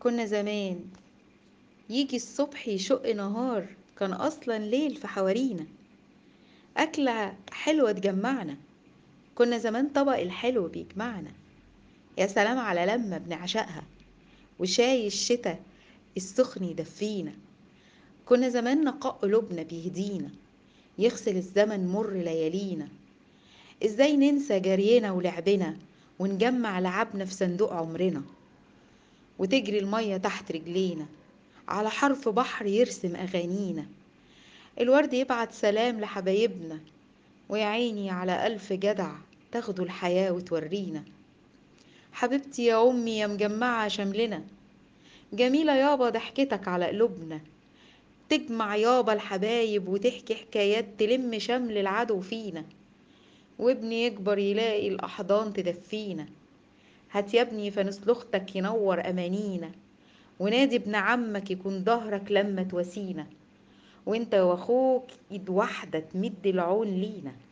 كنا زمان يجي الصبح يشق نهار كان أصلا ليل في حوارينا أكلة حلوة تجمعنا كنا زمان طبق الحلو بيجمعنا يا سلام على لما بنعشقها وشاي الشتا السخن يدفينا كنا زمان نقاء قلوبنا بيهدينا يغسل الزمن مر ليالينا ازاي ننسى جرينا ولعبنا ونجمع لعبنا في صندوق عمرنا وتجري المية تحت رجلينا على حرف بحر يرسم أغانينا الورد يبعت سلام لحبايبنا ويا عيني على ألف جدع تاخدوا الحياة وتورينا حبيبتي يا أمي يا مجمعة شملنا جميلة يابا ضحكتك على قلوبنا تجمع يابا الحبايب وتحكي حكايات تلم شمل العدو فينا وابني يكبر يلاقي الأحضان تدفينا هات يا ابني فانوس لأختك ينور أمانينا ونادي ابن عمك يكون ظهرك لما تواسينا وانت واخوك ايد واحدة تمد العون لينا